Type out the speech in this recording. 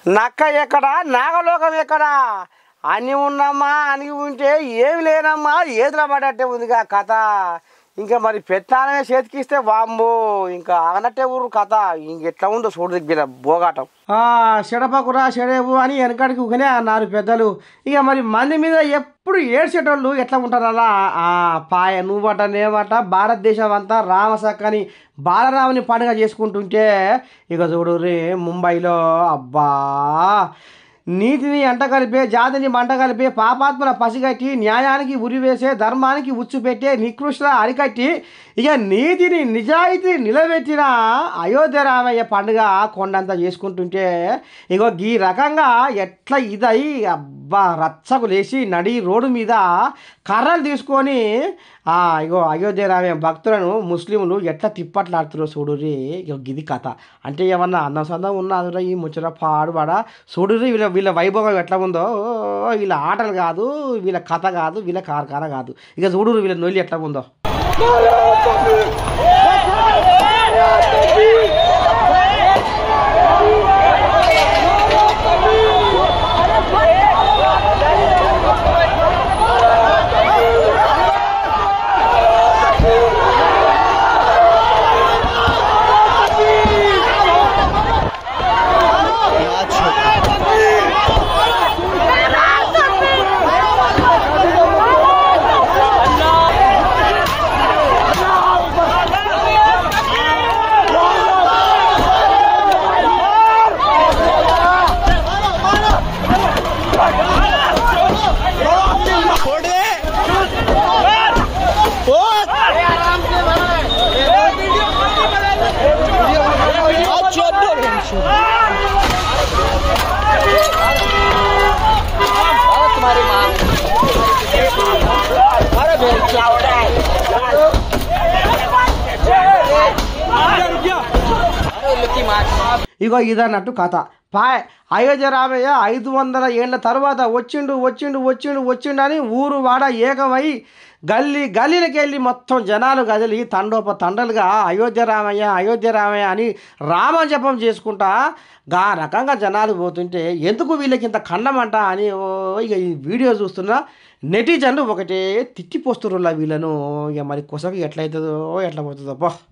నక్క ఎక్కడా నాగలోకం ఎక్కడా అని ఉన్నమ్మా అని ఉంటే ఏమి లేనమ్మా ఏదిలా పడట్టే ఉందిగా కథ ఇంకా మరి పెత్తానమే చేతికిస్తే వామ్మో ఇంకా ఆగనట్టే ఊరు కథ ఇంకెట్లా ఉందో చూడు దగ్గర బోగాటం చెడపకురా చెడేవు అని వెనకాడికి ఊకనే అన్నారు పెద్దలు ఇక మరి మంది మీద ఎప్పుడు ఏడ్చేటోళ్ళు ఎట్లా ఉంటారు అలా ఆ పాయ నువ్వట నేమట భారతదేశం అంతా రామసక్కని బాలరాముని పండుగ చేసుకుంటుంటే ఇక చూడు రే ముంబైలో అబ్బా నీతిని ఎంట కలిపే జాతిని మంట కలిపే పాపాత్మల పసిగట్టి న్యాయానికి ఉరివేసే ధర్మానికి ఉచ్చు పెట్టే నికృష్ట అరికట్టి ఇక నీతిని నిజాయితీ నిలబెట్టిన అయోధ్య రామయ్య పండుగ కొండంత చేసుకుంటుంటే ఇగో ఈ రకంగా ఎట్లా ఇదై అబ్బా రచ్చకు లేచి నడి రోడ్డు మీద కర్రలు తీసుకొని ఆ ఇగో అయోధ్య రామయ్య భక్తులను ముస్లింలు ఎట్లా తిప్పట్లాడుతురో చూడురి ఇగో గిది కథ అంటే ఏమన్నా అందం సందం ఉన్నదిరా ఈ ముచ్చట పాడుబడ చూడురి వీళ్ళ వీళ్ళ వైభవం ఎట్లా ఉందో ఓ, వీళ్ళ ఆటలు కాదు వీళ్ళ కథ కాదు వీళ్ళ కార్ఖాన కాదు ఇక చూడురు వీళ్ళ నొల్లి ఎట్లా ఉందో ఇగో ఇదన్నట్టు కథ పాయ్ అయోధ్య రామయ్య ఐదు వందల ఏళ్ళ తర్వాత వచ్చిండు వచ్చిండు వచ్చిండు వచ్చిండు అని ఊరు వాడ ఏకమై గల్లీ గల్లీలకి వెళ్ళి మొత్తం జనాలు కదిలి తండోప తండలుగా అయోధ్య రామయ్య అయోధ్య రామయ్య అని రామజపం చేసుకుంటా గా రకంగా జనాలు పోతుంటే ఎందుకు వీళ్ళకి ఇంత ఖండమంట అని ఓ ఇక ఈ వీడియో చూస్తున్నా నెటిజన్లు ఒకటే తిట్టిపోస్తున్నారు వీళ్ళను ఇక మరి కొసకి ఎట్లయితుందో ఎట్లా పోతుందో పో